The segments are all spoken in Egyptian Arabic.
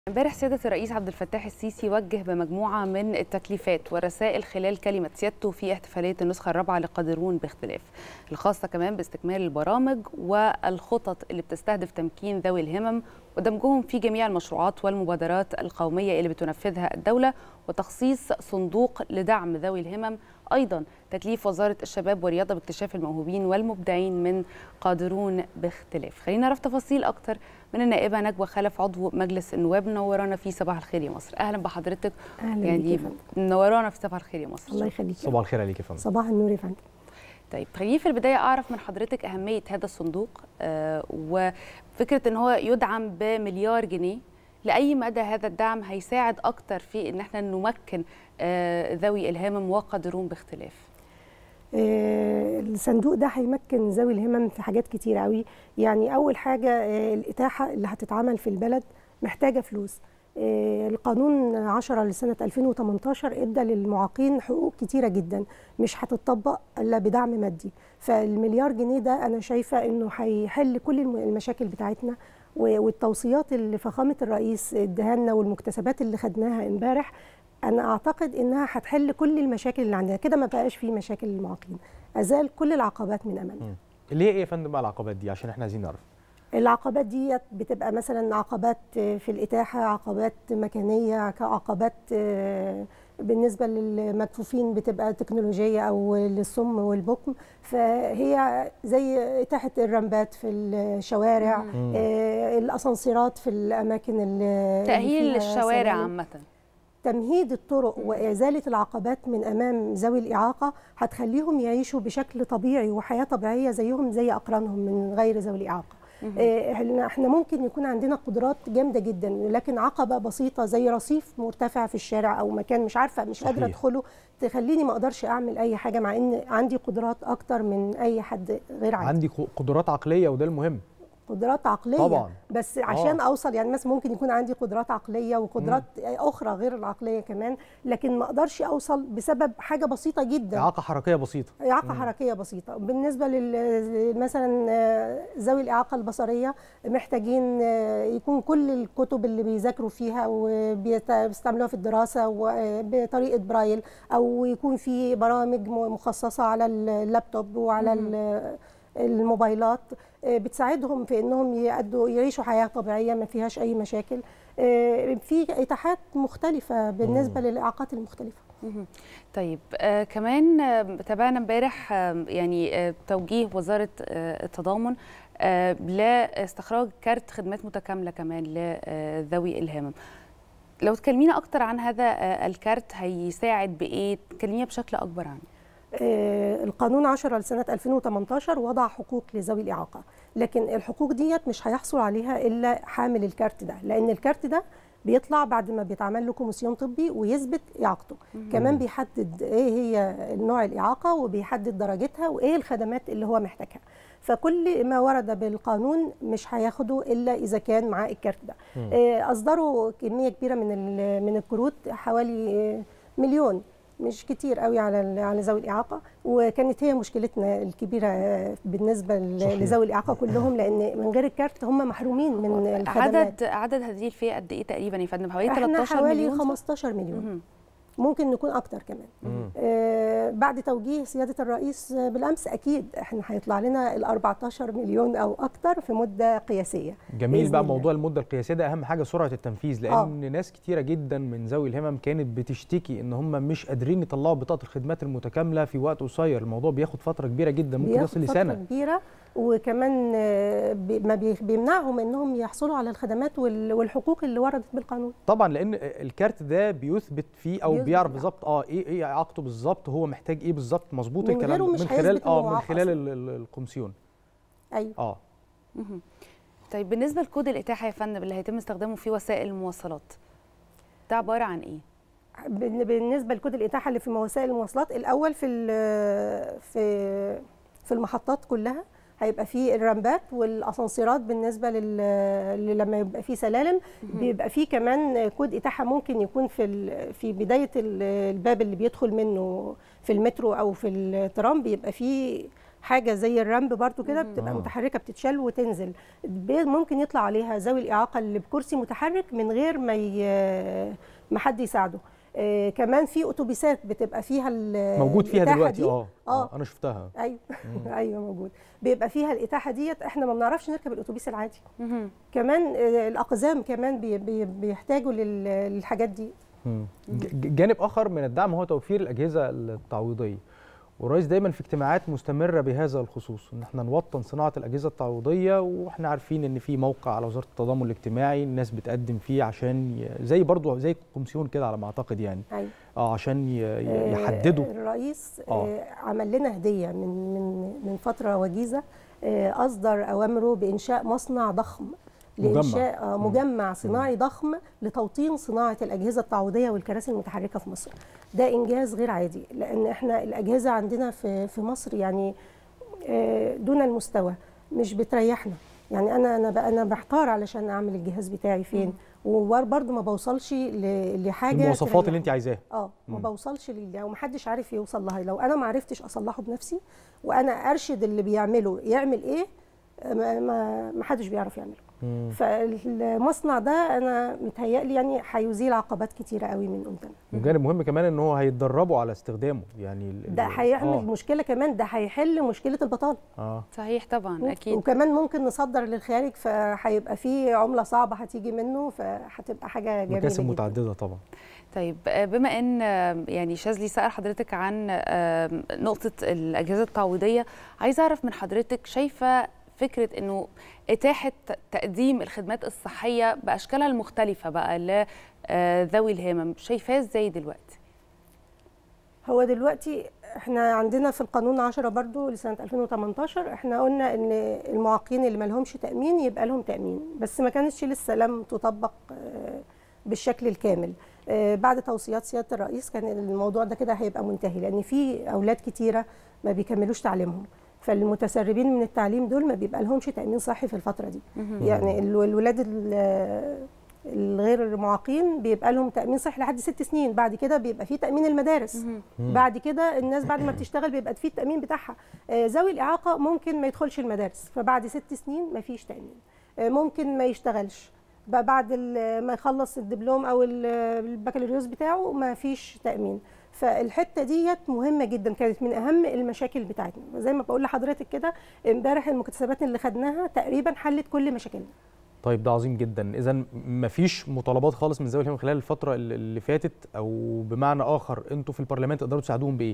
امبارح سيادة الرئيس عبد الفتاح السيسي وجه بمجموعة من التكليفات والرسائل خلال كلمة سيادته في احتفالية النسخة الرابعة لقادرون باختلاف الخاصة كمان باستكمال البرامج والخطط اللي بتستهدف تمكين ذوي الهمم ودمجهم في جميع المشروعات والمبادرات القومية اللي بتنفذها الدولة وتخصيص صندوق لدعم ذوي الهمم أيضا تكليف وزارة الشباب والرياضة باكتشاف الموهوبين والمبدعين من قادرون باختلاف خلينا نعرف تفاصيل أكتر من النائبة نجوى خلف عضو مجلس النواب منورانا في صباح الخير يا مصر أهلا بحضرتك اهلا يعني بيك يا فندم منورانا في صباح الخير يا مصر الله يخليك صباح الخير عليك يا فندم صباح النور يا فندم طيب خليني في البداية أعرف من حضرتك أهمية هذا الصندوق آه وفكرة أن هو يدعم بمليار جنيه لأي مدى هذا الدعم هيساعد أكتر في أن احنا نمكن آه ذوي الهمم وقادرون باختلاف آه، الصندوق ده هيمكن ذوي الهمم في حاجات كتير قوي يعني اول حاجه آه، الاتاحه اللي هتتعمل في البلد محتاجه فلوس آه، القانون 10 لسنه 2018 ادى للمعاقين حقوق كتيره جدا مش هتطبق الا بدعم مادي فالمليار جنيه ده انا شايفه انه هيحل كل الم- المشاكل بتاعتنا و- والتوصيات اللي فخامه الرئيس اداها لنا والمكتسبات اللي خدناها امبارح انا اعتقد انها هتحل كل المشاكل اللي عندنا كده ما بقاش في مشاكل للمعاقين ازال كل العقبات من امامنا اللي هي ايه يا فندم بقى العقبات دي عشان احنا عايزين نعرف العقبات دي بتبقى مثلا عقبات في الاتاحه عقبات مكانيه عقبات آه، بالنسبه للمكفوفين بتبقى تكنولوجيه او للصم والبكم فهي زي اتاحه الرمبات في الشوارع آه، الاسانسيرات في الاماكن اللي تأهيل اللي فيها للشوارع سلالم. عامة تمهيد الطرق وإزالة العقبات من أمام ذوي الإعاقة هتخليهم يعيشوا بشكل طبيعي وحياة طبيعية زيهم زي أقرانهم من غير ذوي الإعاقة آه، إحنا- احنا ممكن يكون عندنا قدرات جامده جدا لكن عقبه بسيطه زي رصيف مرتفع في الشارع او مكان مش عارفه مش قادره صحيح. ادخله تخليني ما اقدرش اعمل اي حاجه مع ان عندي قدرات اكتر من اي حد غير عادي عندي ق- قدرات عقليه وده المهم قدرات عقليه طبعاً. بس عشان آه. اوصل يعني مثلا ممكن يكون عندي قدرات عقليه وقدرات اخرى غير العقليه كمان لكن ما اقدرش اوصل بسبب حاجه بسيطه جدا اعاقه حركيه بسيطه إعاقة حركية بسيطة بالنسبة لل مثلا آه، ذوي الإعاقة البصرية محتاجين آه، يكون كل الكتب اللي بيذاكروا فيها وبيستعملوها في الدراسة و- بطريقة برايل أو يكون في برامج م- مخصصة على اللابتوب وعلى ال- الموبايلات آه، بتساعدهم في انهم يأدوا يعيشوا حياه طبيعيه ما فيهاش اي مشاكل آه، في اتاحات مختلفه بالنسبه للاعاقات المختلفه مهم. طيب آه كمان آه تابعنا امبارح آه يعني آه توجيه وزاره آه التضامن آه لاستخراج كارت خدمات متكامله كمان لذوي الهمم لو تكلمينا اكتر عن هذا آه الكارت هيساعد بايه تكلمينا بشكل اكبر عنه آه، القانون 10 لسنة 2018 وضع حقوق لذوي الإعاقة لكن الحقوق ديت مش هيحصل عليها إلا حامل الكارت ده لأن الكارت ده بيطلع بعد ما بيتعمل له كوميسيون طبي ويثبت إعاقته كمان بيحدد إيه هي نوع الإعاقة وبيحدد درجتها وإيه الخدمات اللي هو محتاجها فكل ما ورد بالقانون مش هياخده إلا إذا كان معاه الكارت ده آه، أصدروا كمية كبيرة من ال- من الكروت حوالي آه، مليون مش كتير قوي على ال- على ذوي الاعاقه وكانت هي مشكلتنا الكبيره آه، بالنسبه ل- صحيح. لذوي الاعاقه كلهم لان من غير الكارت هم محرومين من الخدمات عدد عدد هذه الفئه قد ايه تقريبا يا فندم حوالي احنا 13 حوالي مليون صح؟ 15 مليون مهم. ممكن نكون اكتر كمان آه بعد توجيه سياده الرئيس آه، بالامس اكيد احنا هيطلع لنا ال 14 مليون او اكتر في مده قياسيه جميل بإذن بقى الله. موضوع المده القياسيه ده اهم حاجه سرعه التنفيذ لان ناس كتيره جدا من ذوي الهمم كانت بتشتكي ان هم مش قادرين يطلعوا بطاقه الخدمات المتكامله في وقت قصير الموضوع بياخد فتره كبيره جدا ممكن بياخد يصل فترة لسنه كبيرة وكمان آه، بي- ما بي- بيمنعهم انهم يحصلوا على الخدمات وال- والحقوق اللي وردت بالقانون طبعا لان الكارت ده بيثبت فيه او بيثبت بيعرف الإعاقة. بالظبط اه ايه ايه اعاقته بالظبط هو محتاج ايه بالظبط مظبوط من الكلام غيره ده مش من خلال هيثبت إنه اه من معاق خلال أصلاً. ال- ال- الكومسيون ايوه اه مهم. طيب بالنسبه لكود الاتاحه يا فندم اللي هيتم استخدامه في وسائل المواصلات ده عباره عن ايه بال- بالنسبه لكود الاتاحه اللي في وسائل المواصلات الاول في ال- في في المحطات كلها هيبقى فيه الرمبات والاسانسيرات بالنسبه لل ل- لما يبقى فيه سلالم بيبقى فيه كمان كود اتاحه ممكن يكون في ال- في بدايه ال- الباب اللي بيدخل منه في المترو او في الترام بيبقى فيه حاجه زي الرامب برضو كده بتبقى آه. متحركه بتتشال وتنزل ب- ممكن يطلع عليها ذوي الاعاقه اللي بكرسي متحرك من غير ما ي- ما حد يساعده آه كمان في اتوبيسات بتبقى فيها ال- موجود فيها الإتاحة دلوقتي دي. اه اه انا شفتها ايوه ايوه موجود بيبقى فيها الاتاحه ديت احنا ما بنعرفش نركب الاتوبيس العادي مهم. كمان آه، الاقزام كمان بي بي بيحتاجوا لل- للحاجات دي مم. ج- جانب اخر من الدعم هو توفير الاجهزه التعويضيه والرئيس دايما في اجتماعات مستمره بهذا الخصوص ان احنا نوطن صناعه الاجهزه التعويضيه واحنا عارفين ان في موقع على وزاره التضامن الاجتماعي الناس بتقدم فيه عشان ي... زي برضو زي كومسيون كده على ما اعتقد يعني ايوه اه عشان ي... ي- آه، يحددوا الرئيس آه. آه. عمل لنا هديه من من من فتره وجيزه آه، اصدر اوامره بانشاء مصنع ضخم مجمع. لانشاء آه، مم. مجمع صناعي ضخم لتوطين صناعه الاجهزه التعويضيه والكراسي المتحركه في مصر ده انجاز غير عادي لان احنا الاجهزه عندنا في في مصر يعني آه، دون المستوى مش بتريحنا يعني انا انا بقى انا بحتار علشان اعمل الجهاز بتاعي فين وبرضه ما بوصلش ل- لحاجه المواصفات اللي تريحني. انت عايزاها اه ما مم. بوصلش لل ومحدش عارف يوصل لها لو انا ما عرفتش اصلحه بنفسي وانا ارشد اللي بيعمله يعمل ايه ما ما ما حدش بيعرف يعمله مم. فالمصنع ده انا متهيألي يعني هيزيل عقبات كتيره قوي من قدامنا وجانب مهم كمان ان هو هيتدربوا على استخدامه يعني ال- ده ال- هيعمل آه. مشكله كمان ده هيحل مشكله البطاله اه صحيح طبعا اكيد وكمان ممكن نصدر للخارج فهيبقى في عمله صعبه هتيجي منه فهتبقى حاجه جميله مكاسب جدا متعدده طبعا طيب آه، بما ان آه، يعني شاذلي سأل حضرتك عن آه، نقطة الأجهزة التعويضية عايزة أعرف من حضرتك شايفة فكرة أنه إتاحة تقديم الخدمات الصحية بأشكالها المختلفة بقى لذوي الهمم شايفاه إزاي دلوقتي؟ هو دلوقتي احنا عندنا في القانون 10 برضو لسنة 2018 احنا قلنا ان المعاقين اللي ما لهمش تأمين يبقى لهم تأمين بس ما كانتش لسه لم تطبق آه، بالشكل الكامل آه، بعد توصيات سيادة الرئيس كان الموضوع ده كده هيبقى منتهي لان في اولاد كتيرة ما بيكملوش تعليمهم فالمتسربين من التعليم دول ما بيبقى لهمش تأمين صحي في الفترة دي يعني ال- الولاد ال- الغير معاقين بيبقى لهم تأمين صحي لحد ست سنين بعد كده بيبقى في تأمين المدارس بعد كده الناس بعد ما بتشتغل بيبقى في التأمين بتاعها آه، ذوي الإعاقة ممكن ما يدخلش المدارس فبعد ست سنين ما فيش تأمين آه، ممكن ما يشتغلش بقى بعد ال- ما يخلص الدبلوم او ال- البكالوريوس بتاعه ما فيش تأمين فالحته ديت مهمه جدا كانت من اهم المشاكل بتاعتنا زي ما بقول لحضرتك كده امبارح المكتسبات اللي خدناها تقريبا حلت كل مشاكلنا طيب ده عظيم جدا اذا مفيش مطالبات خالص من ذوي الهمم خلال الفتره اللي- اللي فاتت او بمعنى اخر انتوا في البرلمان تقدروا تساعدوهم بايه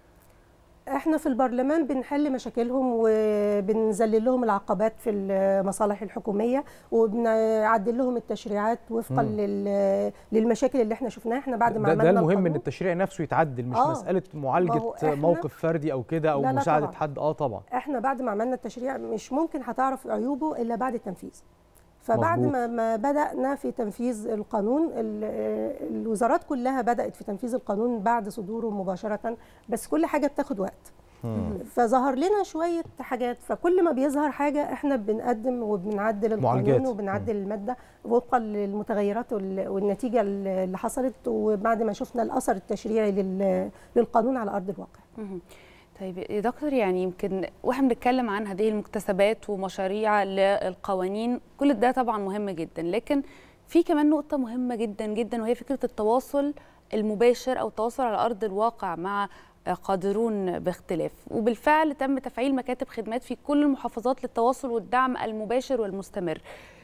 احنا في البرلمان بنحل مشاكلهم وبنذلل لهم العقبات في المصالح الحكوميه وبنعدل لهم التشريعات وفقا مم. لل- للمشاكل اللي احنا شفناها احنا بعد ما ده, عملنا ده المهم ان القانون. التشريع نفسه يتعدل مش آه. مساله ما معالجه هو إحنا- موقف فردي او كده او لا لا مساعده طبعاً. حد اه طبعا احنا بعد ما عملنا التشريع مش ممكن هتعرف عيوبه الا بعد التنفيذ فبعد مظبوط. ما ما بدانا في تنفيذ القانون ال- الوزارات كلها بدات في تنفيذ القانون بعد صدوره مباشره بس كل حاجه بتاخد وقت فظهر لنا شويه حاجات فكل ما بيظهر حاجه احنا بنقدم وبنعدل معالجات. القانون وبنعدل الماده وفقا للمتغيرات وال- والنتيجه اللي حصلت وبعد ما شفنا الاثر التشريعي لل- للقانون على ارض الواقع مهم. طيب يا دكتور يعني يمكن واحنا بنتكلم عن هذه المكتسبات ومشاريع للقوانين كل ده طبعا مهم جدا لكن في كمان نقطة مهمة جدا جدا وهي فكرة التواصل المباشر أو التواصل على أرض الواقع مع قادرون باختلاف وبالفعل تم تفعيل مكاتب خدمات في كل المحافظات للتواصل والدعم المباشر والمستمر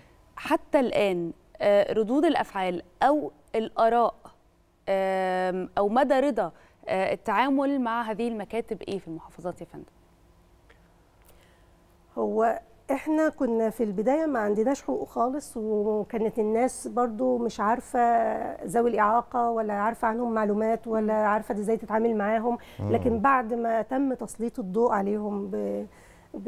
حتى الآن آه، ردود الأفعال أو الآراء آم، أو مدى رضا آه، التعامل مع هذه المكاتب إيه في المحافظات يا فندم؟ هو احنا كنا في البدايه ما عندناش حقوق خالص وكانت الناس برضو مش عارفه ذوي الاعاقه ولا عارفه عنهم معلومات ولا عارفه ازاي تتعامل معاهم لكن بعد ما تم تسليط الضوء عليهم ب, ب...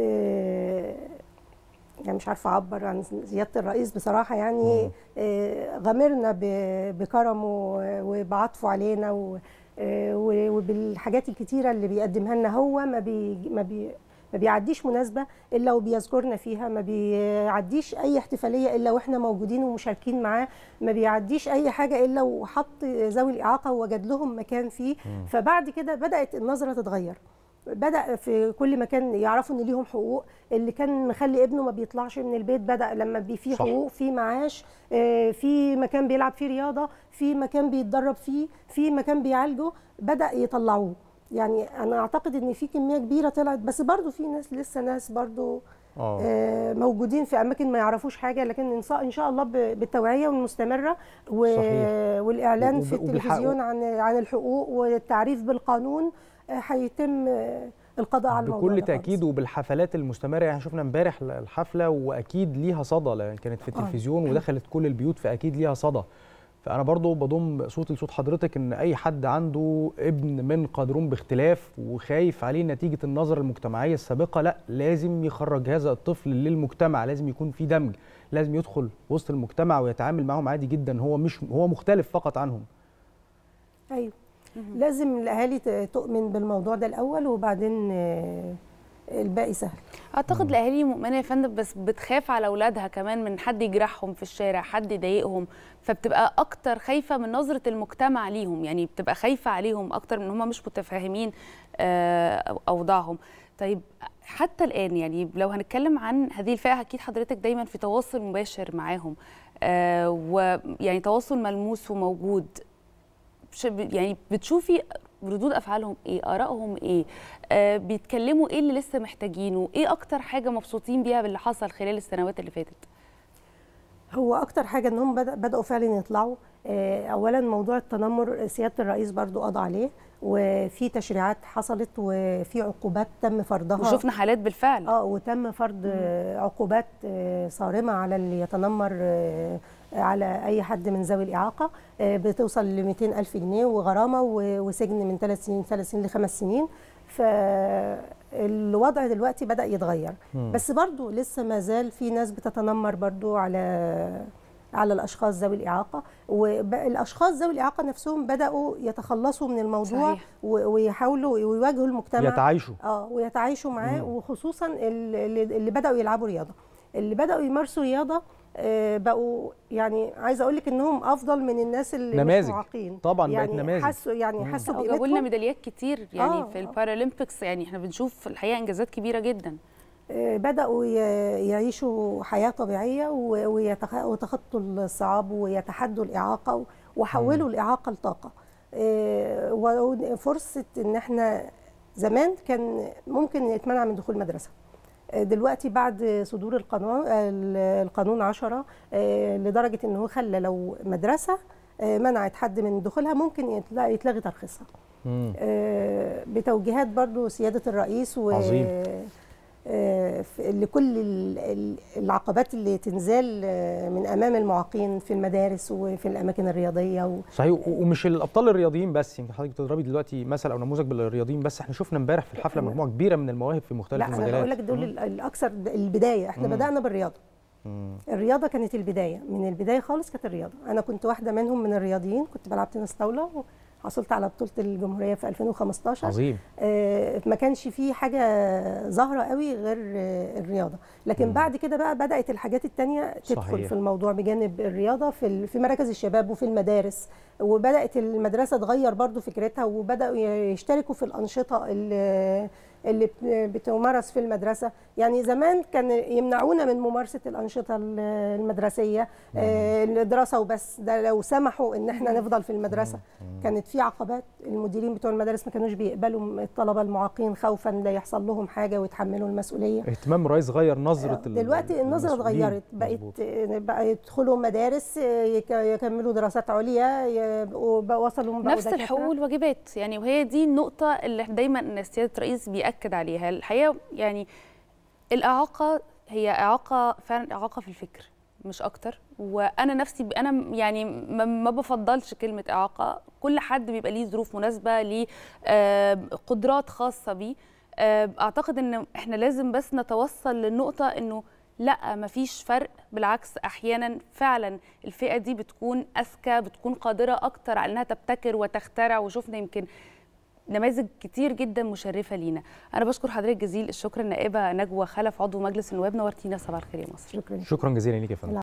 يعني مش عارفه اعبر عن سياده الرئيس بصراحه يعني آه، غامرنا ب- بكرمه وبعطفه علينا و- آه، و- وبالحاجات الكتيره اللي بيقدمها لنا هو ما بي ما بي ما بيعديش مناسبه الا وبيذكرنا فيها ما بيعديش اي احتفاليه الا واحنا موجودين ومشاركين معاه ما بيعديش اي حاجه الا وحط ذوي الاعاقه ووجد لهم مكان فيه فبعد كده بدات النظره تتغير بدا في كل مكان يعرفوا ان ليهم حقوق اللي كان مخلي ابنه ما بيطلعش من البيت بدا لما بي فيه صح. حقوق في معاش آه، في مكان بيلعب فيه رياضه في مكان بيتدرب فيه في مكان بيعالجه بدا يطلعوه يعني انا اعتقد ان في كميه كبيره طلعت بس برضو في ناس لسه ناس برضو اه آه، موجودين في اماكن ما يعرفوش حاجه لكن إن شاء- ان شاء الله ب- بالتوعيه المستمره و- صحيح. والاعلان وب- في وبالحق- التلفزيون عن عن الحقوق والتعريف بالقانون آه، هيتم آه، القضاء على الموضوع بكل ده تاكيد خالص. وبالحفلات المستمره يعني شفنا امبارح الحفله واكيد ليها صدى لان كانت في آه. التلفزيون ودخلت كل البيوت فاكيد ليها صدى فانا برضو بضم صوتي لصوت حضرتك ان اي حد عنده ابن من قادرون باختلاف وخايف عليه نتيجه النظره المجتمعيه السابقه لا لازم يخرج هذا الطفل للمجتمع لازم يكون في دمج لازم يدخل وسط المجتمع ويتعامل معهم عادي جدا هو مش هو مختلف فقط عنهم ايوه لازم الاهالي ت- تؤمن بالموضوع ده الاول وبعدين آه، الباقي سهل اعتقد الاهالي مؤمنه يا فندم بس بتخاف على اولادها كمان من حد يجرحهم في الشارع حد يضايقهم فبتبقى اكتر خايفه من نظره المجتمع ليهم يعني بتبقى خايفه عليهم اكتر من هم مش متفاهمين آه، اوضاعهم طيب حتى الان يعني لو هنتكلم عن هذه الفئه اكيد حضرتك دايما في تواصل مباشر معاهم آه، ويعني تواصل ملموس وموجود ش- يعني بتشوفي ردود افعالهم ايه ارائهم ايه آه بيتكلموا ايه اللي لسه محتاجينه ايه اكتر حاجه مبسوطين بيها باللي حصل خلال السنوات اللي فاتت هو اكتر حاجه ان هم بدأ بداوا فعلا يطلعوا آه، اولا موضوع التنمر سياده الرئيس برضو قضى عليه وفي تشريعات حصلت وفي عقوبات تم فرضها وشفنا حالات بالفعل اه وتم فرض آه، عقوبات آه، صارمه على اللي يتنمر آه، على اي حد من ذوي الاعاقه آه، بتوصل ل 200 الف جنيه وغرامه و- وسجن من ثلاث سنين ثلاث سنين لخمس سنين فالوضع دلوقتي بدا يتغير مم. بس برضو لسه ما زال في ناس بتتنمر برضو على على الاشخاص ذوي الاعاقه والاشخاص ذوي الاعاقه نفسهم بداوا يتخلصوا من الموضوع صحيح. و- ويحاولوا ويواجهوا المجتمع يتعايشوا اه ويتعايشوا معاه مم. وخصوصا ال- اللي, اللي بداوا يلعبوا رياضه اللي بداوا يمارسوا رياضه آه، بقوا يعني عايزه اقول لك انهم افضل من الناس اللي نماذج. مش معاقين طبعا بقت يعني نماذج. حسوا يعني مم. حسوا جابوا لنا بقيمتهم ميداليات كتير يعني آه، في آه. البارالمبيكس يعني احنا بنشوف الحقيقه انجازات كبيره جدا آه، بداوا ي- يعيشوا حياه طبيعيه و- ويتخ- ويتخطوا الصعاب ويتحدوا الاعاقه و- وحولوا الاعاقه لطاقه آه، وفرصه ان احنا زمان كان ممكن يتمنع من دخول مدرسه آه، دلوقتي بعد صدور القانون القانون 10 آه، لدرجه ان هو خلى لو مدرسه آه، منعت حد من دخولها ممكن يتلا- يتلغي ترخيصها مم. آه، بتوجيهات برضو سيادة الرئيس و عظيم. آه، في- لكل ال- ال- العقبات اللي تنزال آه، من أمام المعاقين في المدارس وفي الأماكن الرياضية و... صحيح و- ومش الابطال الرياضيين بس يمكن حضرتك بتضربي دلوقتي مثل او نموذج بالرياضيين بس احنا شفنا امبارح في الحفله لا. مجموعه كبيره من المواهب في مختلف لا أنا المجالات بقول لك دول ال- الأكثر البداية إحنا مم. بدأنا بالرياضة مم. الرياضة كانت البداية من البداية خالص كانت الرياضة أنا كنت واحدة منهم من الرياضيين كنت بلعب تنس طاولة وحصلت على بطولة الجمهورية في 2015 عظيم آه، ما كانش فيه حاجه ظاهره قوي غير آه، الرياضه لكن مم. بعد كده بقى بدات الحاجات التانية تدخل صحيح. في الموضوع بجانب الرياضه في ال- في مراكز الشباب وفي المدارس وبدات المدرسه تغير برضو فكرتها وبداوا يشتركوا في الانشطه اللي اللي بت- بتمارس في المدرسه يعني زمان كان يمنعونا من ممارسه الانشطه ال- المدرسيه آه، الدراسه وبس ده لو سمحوا ان احنا نفضل في المدرسه كانت في عقبات المديرين بتوع المدارس ما كانوش بيقبلوا الطلبه المعاقين خوفا لا يحصل لهم حاجه ويتحملوا المسؤوليه اهتمام الرئيس غير نظره ال- دلوقتي النظره المسؤولين. اتغيرت بقت مظبوط. بقى يدخلوا مدارس يك- يكملوا دراسات عليا يبقوا بقوا وصلوا بقوا نفس دكاترة. الحقوق والواجبات يعني وهي دي النقطة اللي دايما إن سيادة الرئيس بيأكد عليها الحقيقة يعني الإعاقة هي إعاقة فعلا إعاقة في الفكر مش أكتر وأنا نفسي ب- أنا يعني ما ما بفضلش كلمة إعاقة كل حد بيبقى ليه ظروف مناسبة ليه آه، قدرات خاصة بيه آه، أعتقد إن إحنا لازم بس نتوصل للنقطة إنه لا مفيش فرق بالعكس احيانا فعلا الفئه دي بتكون اذكى بتكون قادره اكتر على انها تبتكر وتخترع وشفنا يمكن نماذج كتير جدا مشرفه لينا انا بشكر حضرتك جزيل الشكر النائبه نجوى خلف عضو مجلس النواب نورتينا صباح الخير يا مصر شكرا شكرا جزيلا ليك يا فندم